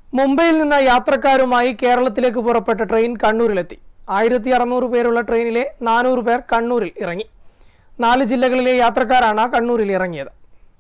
മുംബൈയിൽ നിന്ന് യാത്രക്കാരുമായി കേരളത്തിലേക്ക് പുറപ്പെട്ട ട്രെയിൻ കണ്ണൂരിലെത്തി ആയിരത്തി അറുന്നൂറ് പേരുള്ള ട്രെയിനിലെ നാനൂറ് പേർ കണ്ണൂരിൽ ഇറങ്ങി നാല് ജില്ലകളിലെ യാത്രക്കാരാണ് കണ്ണൂരിൽ ഇറങ്ങിയത്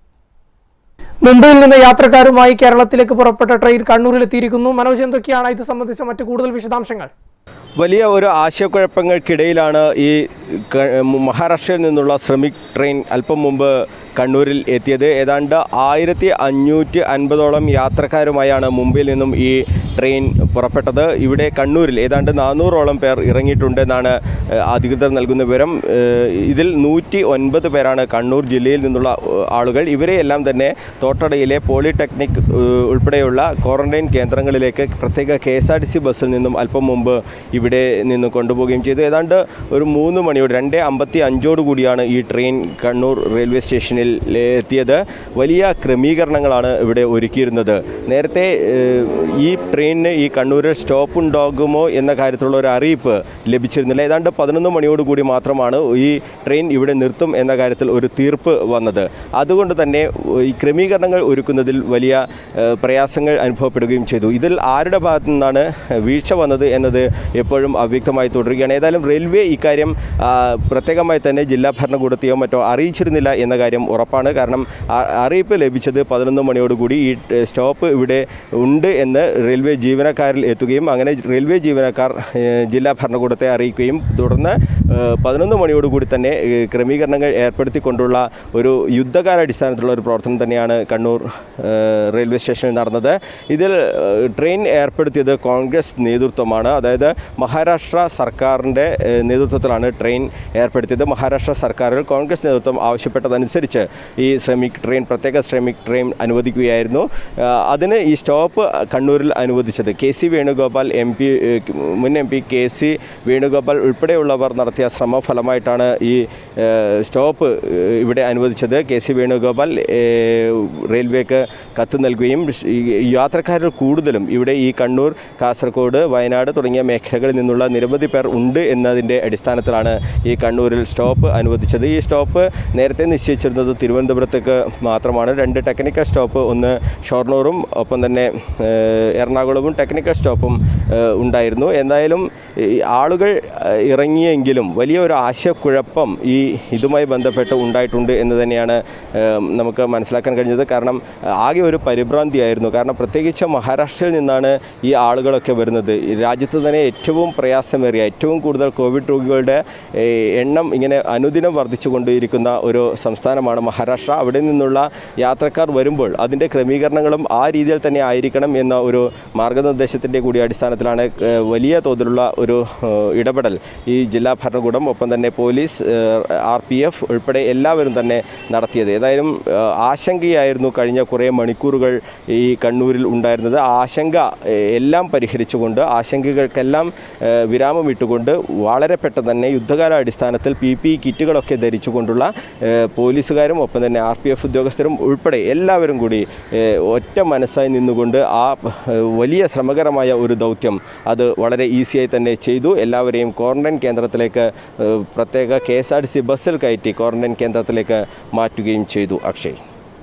മുംബൈയിൽ നിന്ന് യാത്രക്കാരുമായി കേരളത്തിലേക്ക് പുറപ്പെട്ട ട്രെയിൻ കണ്ണൂരിലെത്തിയിരിക്കുന്നു മനോജ് എന്തൊക്കെയാണ് ഇത് സംബന്ധിച്ച മറ്റു കൂടുതൽ വിശദാംശങ്ങൾ വലിയ ഒരു ആശയക്കുഴപ്പങ്ങൾക്കിടയിലാണ് ഈ ക- മഹാരാഷ്ട്രയിൽ നിന്നുള്ള ശ്രമിക് ട്രെയിൻ അല്പം മുമ്പ് കണ്ണൂരിൽ എത്തിയത് ഏതാണ്ട് ആയിരത്തി അഞ്ഞൂറ്റി അൻപതോളം യാത്രക്കാരുമായാണ് മുംബൈയിൽ നിന്നും ഈ ട്രെയിൻ പുറപ്പെട്ടത് ഇവിടെ കണ്ണൂരിൽ ഏതാണ്ട് നാനൂറോളം പേർ ഇറങ്ങിയിട്ടുണ്ടെന്നാണ് ഏഹ്, അധികൃതർ നൽകുന്ന വിവരം ഏഹ്, ഇതിൽ നൂറ്റി ഒൻപത് പേരാണ് കണ്ണൂർ ജില്ലയിൽ നിന്നുള്ള ഏഹ്, ആളുകൾ ഇവരെയെല്ലാം തന്നെ തോട്ടടയിലെ പോളിടെക്നിക് ഏഹ്, ഉൾപ്പെടെയുള്ള ക്വാറന്റൈൻ കേന്ദ്രങ്ങളിലേക്ക് പ്രത്യേക K S R T C ബസ്സിൽ നിന്നും അല്പം മുമ്പ് ഇവിടെ നിന്ന് കൊണ്ടുപോവുകയും ചെയ്തു ഏതാണ്ട് ഒരു മൂന്ന് മണിയോട് രണ്ട് അമ്പത്തി അഞ്ചോട് കൂടിയാണ് ഈ ട്രെയിൻ കണ്ണൂർ റെയിൽവേ സ്റ്റേഷനിൽ എത്തിയത് വലിയ ക്രമീകരണങ്ങളാണ് ഇവിടെ ഒരുക്കിയിരുന്നത് നേരത്തെ ഏഹ്, ഈ ട്രെയിനിന് ഈ കണ്ണൂരിൽ സ്റ്റോപ്പ് ഉണ്ടാകുമോ എന്ന കാര്യത്തിലുള്ള ഒരു അറിയിപ്പ് ലഭിച്ചിരുന്നില്ല ഏതാണ്ട് പതിനൊന്ന് മണിയോട് കൂടി മാത്രമാണ് ഈ ട്രെയിൻ ഇവിടെ നിർത്തും എന്ന കാര്യത്തിൽ ഒരു തീർപ്പ് വന്നത് അതുകൊണ്ട് തന്നെ ഈ ക്രമീകരണങ്ങൾ ഒരുക്കുന്നതിൽ വലിയ ഏഹ്, പ്രയാസങ്ങൾ അനുഭവപ്പെടുകയും ചെയ്തു ഇതിൽ ആരുടെ ഭാഗത്തു നിന്നാണ് വീഴ്ച വന്നത് എന്നത് എപ്പോഴും അവ്യക്തമായി തുടരുകയാണ് ഏതായാലും റെയിൽവേ ഇക്കാര്യം ആ, പ്രത്യേകമായി തന്നെ ജില്ലാ ഭരണകൂടത്തെയോ മറ്റോ അറിയിച്ചിരുന്നില്ല എന്ന കാര്യം ഉറപ്പാണ് കാരണം ആ- അറിയിപ്പ് ലഭിച്ചത് പതിനൊന്ന് മണിയോടുകൂടി ഈ ഏഹ്, സ്റ്റോപ്പ് ഇവിടെ ഉണ്ട് എന്ന് റെയിൽവേ ജീവനക്കാരിൽ എത്തുകയും അങ്ങനെ റെയിൽവേ ജീവനക്കാർ ഏഹ്, ജില്ലാ ഭരണകൂടത്തെ അറിയിക്കുകയും തുടർന്ന് ഏഹ്, പതിനൊന്ന് മണിയോടുകൂടി തന്നെ ഏഹ്, ക്രമീകരണങ്ങൾ ഏർപ്പെടുത്തിക്കൊണ്ടുള്ള ഒരു യുദ്ധകാലാടിസ്ഥാനത്തിലുള്ള ഒരു പ്രവർത്തനം തന്നെയാണ് കണ്ണൂർ ഏഹ്, റെയിൽവേ സ്റ്റേഷനിൽ നടന്നത് ഇതിൽ ഏഹ്, ട്രെയിൻ ഏർപ്പെടുത്തിയത് കോൺഗ്രസ് നേതൃത്വമാണ് അതായത് മഹാരാഷ്ട്ര സർക്കാരിൻ്റെ ഏഹ്, നേതൃത്വത്തിലാണ് ട്രെയിൻ ഏർപ്പെടുത്തിയത് മഹാരാഷ്ട്ര സർക്കാരിൽ കോൺഗ്രസ് നേതൃത്വം ആവശ്യപ്പെട്ടതനുസരിച്ച് ഈ ശ്രമിക് ട്രെയിൻ പ്രത്യേക ശ്രമിക് ട്രെയിൻ അനുവദിക്കുകയായിരുന്നു ആഹ്, അതിന് ഈ സ്റ്റോപ്പ് കണ്ണൂരിൽ അനുവദിച്ചത് K C Venugopal M P ഏഹ്, മുൻ M P K C Venugopal ഉൾപ്പെടെയുള്ളവർ നടത്തിയ ശ്രമ ഫലമായിട്ടാണ് ഈ ഏഹ്, സ്റ്റോപ്പ് ഏഹ്, ഇവിടെ അനുവദിച്ചത് കെ സി വേണുഗോപാൽ ഏഹ്, റെയിൽവേക്ക് കത്ത് നൽകുകയും ഈ യാത്രക്കാരിൽ കൂടുതലും ഇവിടെ ഈ കണ്ണൂർ കാസർഗോഡ് വയനാട് തുടങ്ങിയ മേഖലകളിൽ നിന്നുള്ള നിരവധി പേർ ഉണ്ട് എന്നതിൻ്റെ അടിസ്ഥാനത്തിലാണ് ഈ കണ്ണൂരിൽ സ്റ്റോപ്പ് അനുവദിച്ചത് ഈ സ്റ്റോപ്പ് നേരത്തെ നിശ്ചയിച്ചിരുന്നത് തിരുവനന്തപുരത്തേക്ക് മാത്രമാണ് രണ്ട് ടെക്നിക്കൽ സ്റ്റോപ്പ് ഒന്ന് ഷൊർണൂറും ഒപ്പം തന്നെ ഏഹ്, എറണാകുളവും ടെക്നിക്കൽ സ്റ്റോപ്പും ഏഹ്, ഉണ്ടായിരുന്നു എന്തായാലും ഈ ആളുകൾ ഏഹ്, ഇറങ്ങിയെങ്കിലും വലിയ ഒരു ആശയക്കുഴപ്പം ഈ ഇതുമായി ബന്ധപ്പെട്ട് ഉണ്ടായിട്ടുണ്ട് എന്ന് തന്നെയാണ് ഏഹ്, നമുക്ക് മനസ്സിലാക്കാൻ കഴിഞ്ഞത് കാരണം ഏഹ്, ആകെ ഒരു പരിഭ്രാന്തിയായിരുന്നു കാരണം പ്രത്യേകിച്ച് മഹാരാഷ്ട്രയിൽ നിന്നാണ് ഈ ആളുകളൊക്കെ വരുന്നത് ഈ രാജ്യത്ത് തന്നെ ഏറ്റവും പ്രയാസമേറിയ ഏറ്റവും കൂടുതൽ കോവിഡ് രോഗികളുടെ ഏഹ്, എണ്ണം ഇങ്ങനെ അനുദിനം വർദ്ധിച്ചുകൊണ്ടിരിക്കുന്ന ഒരു സംസ്ഥാനമാണ് മഹാരാഷ്ട്ര അവിടെ നിന്നുള്ള യാത്രക്കാർ വരുമ്പോൾ അതിൻ്റെ ക്രമീകരണങ്ങളും ആ രീതിയിൽ തന്നെ ആയിരിക്കണം എന്ന ഒരു മാർഗനിർദ്ദേശത്തിൻ്റെ കൂടി അടിസ്ഥാനത്തിലാണ് ഏഹ്, വലിയ തോതിലുള്ള ഒരു ഏഹ്, ഇടപെടൽ ഈ ജില്ലാ ഭരണകൂടം ഒപ്പം തന്നെ പോലീസ് ആർ പി എഫ് ഉൾപ്പെടെ എല്ലാവരും തന്നെ നടത്തിയത് ഏതായാലും ഏഹ്, ആശങ്കയായിരുന്നു കഴിഞ്ഞ കുറേ മണിക്കൂറുകൾ ഈ കണ്ണൂരിൽ ഉണ്ടായിരുന്നത് ആ ആശങ്ക ഏഹ്, എല്ലാം പരിഹരിച്ചുകൊണ്ട് ആശങ്കകൾക്കെല്ലാം ഏഹ്, വിരാമമിട്ടുകൊണ്ട് വളരെ പെട്ടെന്ന് തന്നെ യുദ്ധകാല അടിസ്ഥാനത്തിൽ പി പി കിറ്റുകളൊക്കെ ധരിച്ചുകൊണ്ടുള്ള ഏഹ്, പോലീസുകാരും ഒപ്പം തന്നെ ആർ പി എഫ് ഉദ്യോഗസ്ഥരും ഉൾപ്പെടെ എല്ലാവരും കൂടി ഏഹ്, ഒറ്റ മനസ്സായി നിന്നുകൊണ്ട് ആ ഏഹ്, വലിയ ശ്രമകരമായ ഒരു ദൗത്യം അത് വളരെ ഈസിയായി തന്നെ ചെയ്തു എല്ലാവരെയും ക്വാറന്റൈൻ കേന്ദ്രത്തിലേക്ക് ഏഹ്, പ്രത്യേക K S R T C ബസ്സിൽ കയറ്റി ക്വാറന്റൈൻ കേന്ദ്രത്തിലേക്ക് മാറ്റുകയും ചെയ്തു അക്ഷയ്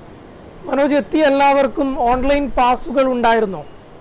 മനോജ് എത്തിയ എല്ലാവർക്കും ഓൺലൈൻ പാസുകൾ ഉണ്ടായിരുന്നോ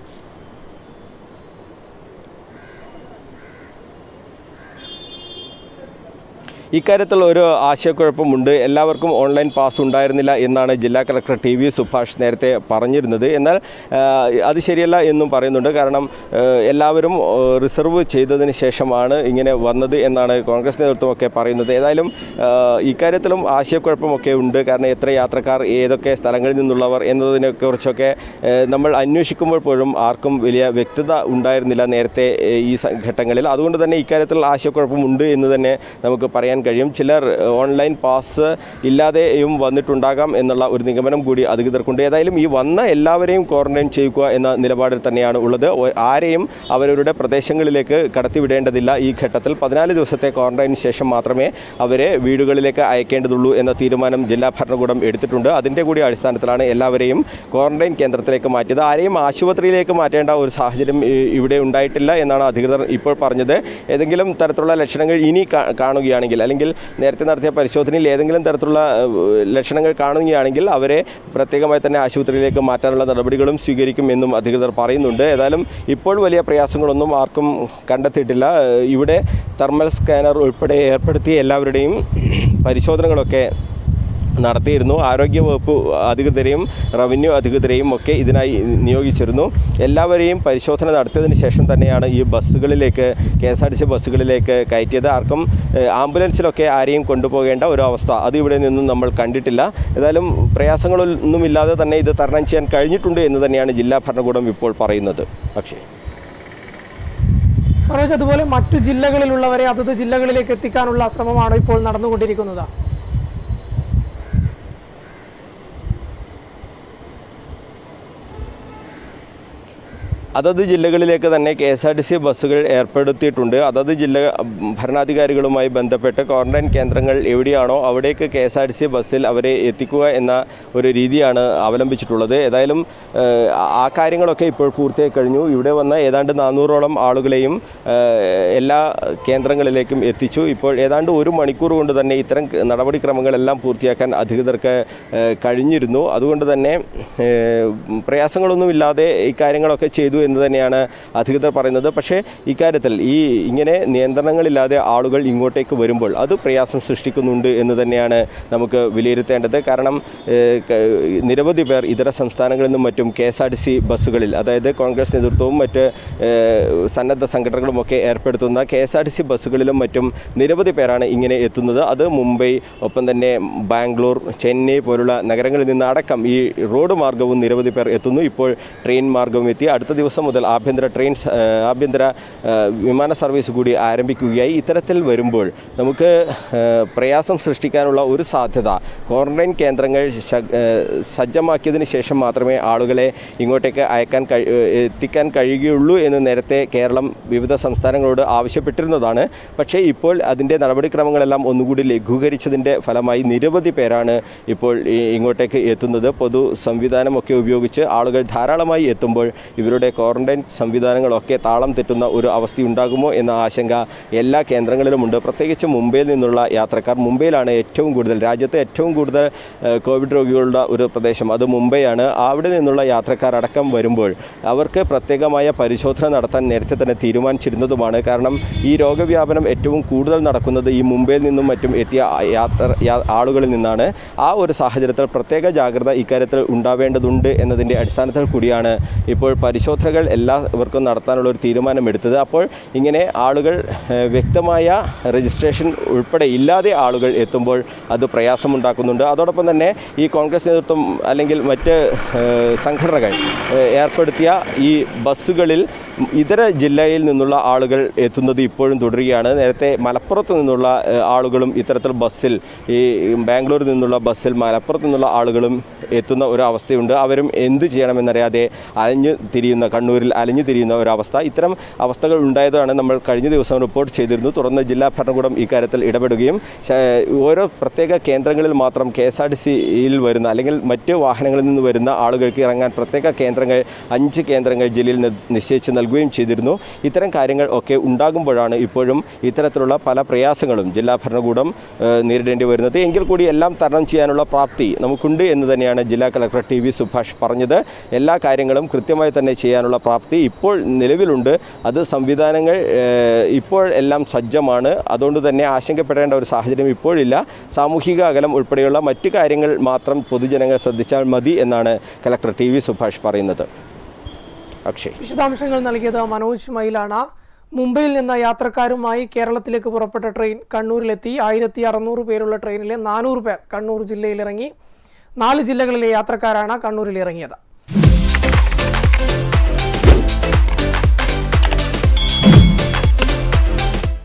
ഇക്കാര്യത്തിൽ ഒരു ആശയക്കുഴപ്പമുണ്ട് എല്ലാവർക്കും ഓൺലൈൻ പാസ് ഉണ്ടായിരുന്നില്ല എന്നാണ് ജില്ലാ കളക്ടർ ടി വി സുഭാഷ് നേരത്തെ പറഞ്ഞിരുന്നത് എന്നാൽ ആ, അത് ശരിയല്ല എന്നും പറയുന്നുണ്ട് കാരണം ആ, എല്ലാവരും ആ, റിസർവ് ചെയ്തതിന് ശേഷമാണ് ഇങ്ങനെ വന്നത് എന്നാണ് കോൺഗ്രസ് നേതൃത്വമൊക്കെ പറയുന്നത് ഏതായാലും ആ, ഇക്കാര്യത്തിലും ആശയക്കുഴപ്പമൊക്കെ ഉണ്ട് കാരണം എത്ര യാത്രക്കാർ ഏതൊക്കെ സ്ഥലങ്ങളിൽ നിന്നുള്ളവർ എന്നതിനെക്കുറിച്ചൊക്കെ ആ, നമ്മൾ അന്വേഷിക്കുമ്പോൾ പോലും ആർക്കും വലിയ വ്യക്തത ഉണ്ടായിരുന്നില്ല നേരത്തെ ഏ, ഈ സ- ഘട്ടങ്ങളിൽ അതുകൊണ്ട് തന്നെ ഇക്കാര്യത്തിൽ ആശയക്കുഴപ്പമുണ്ട് എന്ന് തന്നെ നമുക്ക് പറയാൻ കഴിയും ചിലർ ഏഹ്, ഓൺലൈൻ പാസ് ഇല്ലാതെയും വന്നിട്ടുണ്ടാകാം എന്നുള്ള ഒരു നിഗമനം കൂടി അധികൃതർക്കുണ്ട് ഏതായാലും ഈ വന്ന എല്ലാവരെയും ക്വാറന്റൈൻ ചെയ്യുക എന്ന നിലപാടിൽ തന്നെയാണ് ഉള്ളത് ഒ- ആരെയും അവരവരുടെ പ്രദേശങ്ങളിലേക്ക് കടത്തിവിടേണ്ടതില്ല ഈ ഘട്ടത്തിൽ പതിനാല് ദിവസത്തെ ക്വാറന്റൈന് ശേഷം മാത്രമേ അവരെ വീടുകളിലേക്ക് അയക്കേണ്ടതുള്ളൂ എന്ന തീരുമാനം ജില്ലാ ഭരണകൂടം എടുത്തിട്ടുണ്ട് അതിൻ്റെ കൂടി അടിസ്ഥാനത്തിലാണ് എല്ലാവരെയും ക്വാറന്റൈൻ കേന്ദ്രത്തിലേക്ക് മാറ്റിയത് ആരെയും ആശുപത്രിയിലേക്ക് മാറ്റേണ്ട ഒരു സാഹചര്യം ഈ- ഇവിടെ ഉണ്ടായിട്ടില്ല എന്നാണ് അധികൃതർ ഇപ്പോൾ പറഞ്ഞത് ഏതെങ്കിലും തരത്തിലുള്ള ലക്ഷണങ്ങൾ ഇനി കാ- കാണുകയാണെങ്കിൽ അല്ലെങ്കിൽ നേരത്തെ നടത്തിയ പരിശോധനയിൽ ഏതെങ്കിലും തരത്തിലുള്ള ഏഹ്, ലക്ഷണങ്ങൾ കാണുകയാണെങ്കിൽ അവരെ പ്രത്യേകമായി തന്നെ ആശുപത്രിയിലേക്ക് മാറ്റാനുള്ള നടപടികളും സ്വീകരിക്കും എന്നും അധികൃതർ പറയുന്നുണ്ട് ഏതായാലും ഇപ്പോൾ വലിയ പ്രയാസങ്ങളൊന്നും ആർക്കും കണ്ടെത്തിയിട്ടില്ല ഏഹ്, ഇവിടെ തെർമൽ സ്കാനർ ഉൾപ്പെടെ ഏർപ്പെടുത്തിയ എല്ലാവരുടെയും പരിശോധനകളൊക്കെ നടത്തിയിരുന്നു ആരോഗ്യവകുപ്പ് അധികൃതരെയും റവന്യൂ അധികൃതരെയും ഒക്കെ ഇതിനായി നിയോഗിച്ചിരുന്നു എല്ലാവരെയും പരിശോധന നടത്തിയതിന് ശേഷം തന്നെയാണ് ഈ ബസ്സുകളിലേക്ക് K S R T C ബസ്സുകളിലേക്ക് കയറ്റിയത് ആർക്കും ഏഹ്, ആംബുലൻസിലൊക്കെ ആരെയും കൊണ്ടുപോകേണ്ട ഒരു അവസ്ഥ അത് ഇവിടെ നിന്നും നമ്മൾ കണ്ടിട്ടില്ല ഏതായാലും പ്രയാസങ്ങളൊന്നുമില്ലാതെ തന്നെ ഇത് തരണം ചെയ്യാൻ കഴിഞ്ഞിട്ടുണ്ട് എന്ന് തന്നെയാണ് ജില്ലാ ഭരണകൂടം ഇപ്പോൾ പറയുന്നത് പക്ഷേ മനോജ് അതുപോലെ മറ്റു ജില്ലകളിലുള്ളവരെ അതത് ജില്ലകളിലേക്ക് എത്തിക്കാനുള്ള ശ്രമമാണോ ഇപ്പോൾ നടന്നുകൊണ്ടിരിക്കുന്നത് അതത് ജില്ലകളിലേക്ക് തന്നെ K S R T C ബസ്സുകൾ ഏർപ്പെടുത്തിയിട്ടുണ്ട് അതത് ജില്ല ഭരണാധികാരികളുമായി ബന്ധപ്പെട്ട് ക്വാറന്റൈൻ കേന്ദ്രങ്ങൾ എവിടെയാണോ അവിടേക്ക് K S R T C ബസ്സിൽ അവരെ എത്തിക്കുക എന്ന ഒരു രീതിയാണ് അവലംബിച്ചിട്ടുള്ളത് ഏതായാലും ഏഹ്, ആ കാര്യങ്ങളൊക്കെ ഇപ്പോൾ പൂർത്തിയായി കഴിഞ്ഞു ഇവിടെ വന്ന ഏതാണ്ട് നാനൂറോളം ആളുകളെയും ഏഹ്, എല്ലാ കേന്ദ്രങ്ങളിലേക്കും എത്തിച്ചു ഇപ്പോൾ ഏതാണ്ട് ഒരു മണിക്കൂർ കൊണ്ട് തന്നെ ഇത്തരം നടപടിക്രമങ്ങളെല്ലാം പൂർത്തിയാക്കാൻ അധികൃതർക്ക് ഏഹ്, കഴിഞ്ഞിരുന്നു അതുകൊണ്ട് തന്നെ ഏഹ്, പ്രയാസങ്ങളൊന്നുമില്ലാതെ ഇക്കാര്യങ്ങളൊക്കെ ചെയ്തു എന്ന് തന്നെയാണ് അധികൃതർ പറയുന്നത് പക്ഷേ ഇക്കാര്യത്തിൽ ഈ ഇങ്ങനെ നിയന്ത്രണങ്ങളില്ലാതെ ആളുകൾ ഇങ്ങോട്ടേക്ക് വരുമ്പോൾ അത് പ്രയാസം സൃഷ്ടിക്കുന്നുണ്ട് എന്ന് തന്നെയാണ് നമുക്ക് വിലയിരുത്തേണ്ടത് കാരണം ഏഹ്, ക- നിരവധി പേർ ഇതര സംസ്ഥാനങ്ങളിൽ നിന്നും മറ്റും K S R T C ബസ്സുകളിൽ അതായത് കോൺഗ്രസ് നേതൃത്വവും മറ്റ് ഏഹ്, സന്നദ്ധ സംഘടനകളുമൊക്കെ ഏർപ്പെടുത്തുന്ന K S R T C ബസ്സുകളിലും മറ്റും നിരവധി പേരാണ് ഇങ്ങനെ എത്തുന്നത് അത് മുംബൈ ഒപ്പം തന്നെ ബാംഗ്ലൂർ ചെന്നൈ പോലുള്ള നഗരങ്ങളിൽ നിന്ന് അടക്കം ഈ റോഡ് മാർഗവും നിരവധി പേർ എത്തുന്നു ഇപ്പോൾ ട്രെയിൻ മാർഗവും എത്തി അടുത്ത ദിവസം മുതൽ ആഭ്യന്തര ട്രെയിൻ സ- ഏഹ്, ആഭ്യന്തര ഏഹ്, വിമാന സർവീസ് കൂടി ആരംഭിക്കുകയായി ഇത്തരത്തിൽ വരുമ്പോൾ നമുക്ക് ഏഹ്, പ്രയാസം സൃഷ്ടിക്കാനുള്ള ഒരു സാധ്യത ക്വാറന്റൈൻ കേന്ദ്രങ്ങൾ ശ- ഏഹ്, സജ്ജമാക്കിയതിന് ശേഷം മാത്രമേ ആളുകളെ ഇങ്ങോട്ടേക്ക് അയക്കാൻ കഴി ഏഹ്, എത്തിക്കാൻ കഴിയുകയുള്ളൂ എന്ന് നേരത്തെ കേരളം വിവിധ സംസ്ഥാനങ്ങളോട് ആവശ്യപ്പെട്ടിരുന്നതാണ് പക്ഷേ ഇപ്പോൾ അതിൻ്റെ നടപടിക്രമങ്ങളെല്ലാം ഒന്നുകൂടി ലഘൂകരിച്ചതിൻ്റെ ഫലമായി നിരവധി പേരാണ് ഇപ്പോൾ ഈ- ഇങ്ങോട്ടേക്ക് എത്തുന്നത് പൊതു സംവിധാനമൊക്കെ ഉപയോഗിച്ച് ആളുകൾ ധാരാളമായി എത്തുമ്പോൾ ഇവരുടെ ക്വാറന്റൈൻ സംവിധാനങ്ങളൊക്കെ താളം തെറ്റുന്ന ഒരു അവസ്ഥയുണ്ടാകുമോ എന്ന ആശങ്ക എല്ലാ കേന്ദ്രങ്ങളിലുമുണ്ട് പ്രത്യേകിച്ച് മുംബൈയിൽ നിന്നുള്ള യാത്രക്കാർ മുംബൈയിലാണ് ഏറ്റവും കൂടുതൽ രാജ്യത്തെ ഏറ്റവും കൂടുതൽ ഏഹ്, കോവിഡ് രോഗികളുടെ ഒരു പ്രദേശം അത് മുംബൈയാണ് അവിടെ നിന്നുള്ള യാത്രക്കാരടക്കം വരുമ്പോൾ അവർക്ക് പ്രത്യേകമായ പരിശോധന നടത്താൻ നേരത്തെ തന്നെ തീരുമാനിച്ചിരുന്നതുമാണ് കാരണം ഈ രോഗവ്യാപനം ഏറ്റവും കൂടുതൽ നടക്കുന്നത് ഈ മുംബൈയിൽ നിന്നും മറ്റും എത്തിയ യാത്ര യാ- ആളുകളിൽ നിന്നാണ് ആ ഒരു സാഹചര്യത്തിൽ പ്രത്യേക ജാഗ്രത ഇക്കാര്യത്തിൽ ഉണ്ടാവേണ്ടതുണ്ട് എന്നതിൻ്റെ അടിസ്ഥാനത്തിൽ കൂടിയാണ് ഇപ്പോൾ പരിശോധനകൾ എല്ലാവർക്കും നടത്താനുള്ള ഒരു തീരുമാനമെടുത്തത് അപ്പോൾ ഇങ്ങനെ ആളുകൾ ഏഹ്, വ്യക്തമായ രജിസ്ട്രേഷൻ ഉൾപ്പെടെ ഇല്ലാതെ ആളുകൾ എത്തുമ്പോൾ അത് പ്രയാസമുണ്ടാക്കുന്നുണ്ട് അതോടൊപ്പം തന്നെ ഈ കോൺഗ്രസ് നേതൃത്വം അല്ലെങ്കിൽ മറ്റ് ഏഹ്, സംഘടനകൾ ഏഹ്, ഏർപ്പെടുത്തിയ ഈ ബസ്സുകളിൽ ഇതര ജില്ലയിൽ നിന്നുള്ള ആളുകൾ എത്തുന്നത് ഇപ്പോഴും തുടരുകയാണ് നേരത്തെ മലപ്പുറത്ത് നിന്നുള്ള ഏഹ്, ആളുകളും ഇത്തരത്തിൽ ബസ്സിൽ ഈ ബാംഗ്ലൂരിൽ നിന്നുള്ള ബസ്സിൽ മലപ്പുറത്ത് നിന്നുള്ള ആളുകളും എത്തുന്ന ഒരു അവസ്ഥയുണ്ട് അവരും എന്ത് ചെയ്യണമെന്നറിയാതെ അലഞ്ഞു തിരിയുന്ന കണ്ണൂരിൽ അലഞ്ഞു തിരിയുന്ന ഒരവസ്ഥ ഇത്തരം അവസ്ഥകൾ ഉണ്ടായതാണ് നമ്മൾ കഴിഞ്ഞ ദിവസം റിപ്പോർട്ട് ചെയ്തിരുന്നു തുടർന്ന് ജില്ലാ ഭരണകൂടം ഇക്കാര്യത്തിൽ ഇടപെടുകയും ശ- ഓരോ പ്രത്യേക കേന്ദ്രങ്ങളിൽ മാത്രം കെ എസ് ആർ ടി സിയിൽ വരുന്ന അല്ലെങ്കിൽ മറ്റ് വാഹനങ്ങളിൽ നിന്ന് വരുന്ന ആളുകൾക്ക് ഇറങ്ങാൻ പ്രത്യേക കേന്ദ്രങ്ങൾ അഞ്ച് കേന്ദ്രങ്ങൾ ജില്ലയിൽ നി- നിശ്ചയിച്ച് നൽകുകയും ചെയ്തിരുന്നു ഇത്തരം കാര്യങ്ങൾ ഒക്കെ ഉണ്ടാകുമ്പോഴാണ് ഇപ്പോഴും ഇത്തരത്തിലുള്ള പല പ്രയാസങ്ങളും ജില്ലാ ഭരണകൂടം ഏഹ്, നേരിടേണ്ടി വരുന്നത് എങ്കിൽ കൂടി എല്ലാം തരണം ചെയ്യാനുള്ള പ്രാപ്തി നമുക്കുണ്ട് എന്ന് തന്നെയാണ് ജില്ലാ കളക്ടർ ടി വി സുഭാഷ് പറഞ്ഞത് എല്ലാ കാര്യങ്ങളും കൃത്യമായി തന്നെ ചെയ്യാനുള്ള പ്രാപ്തി ഇപ്പോൾ നിലവിലുണ്ട് അത് സംവിധാനങ്ങൾ ഏഹ്, ഇപ്പോൾ എല്ലാം സജ്ജമാണ് അതുകൊണ്ട് തന്നെ ആശങ്കപ്പെടേണ്ട ഒരു സാഹചര്യം ഇപ്പോഴില്ല സാമൂഹിക അകലം ഉൾപ്പെടെയുള്ള മറ്റു കാര്യങ്ങൾ മാത്രം പൊതുജനങ്ങൾ ശ്രദ്ധിച്ചാൽ മതി എന്നാണ് കളക്ടർ ടി വി സുഭാഷ് പറയുന്നത് അക്ഷയ് വിശദാംശങ്ങൾ നൽകിയത് മനോജ് മയിലാണ് മുംബൈയിൽ നിന്ന് യാത്രക്കാരുമായി കേരളത്തിലേക്ക് പുറപ്പെട്ട ട്രെയിൻ കണ്ണൂരിലെത്തി ആയിരത്തി അറുന്നൂറ് പേരുള്ള ട്രെയിനിലെ നാനൂറ് പേർ കണ്ണൂർ ജില്ലയിൽ ഇറങ്ങി നാല് ജില്ലകളിലെ യാത്രക്കാരാണ് കണ്ണൂരിൽ ഇറങ്ങിയത്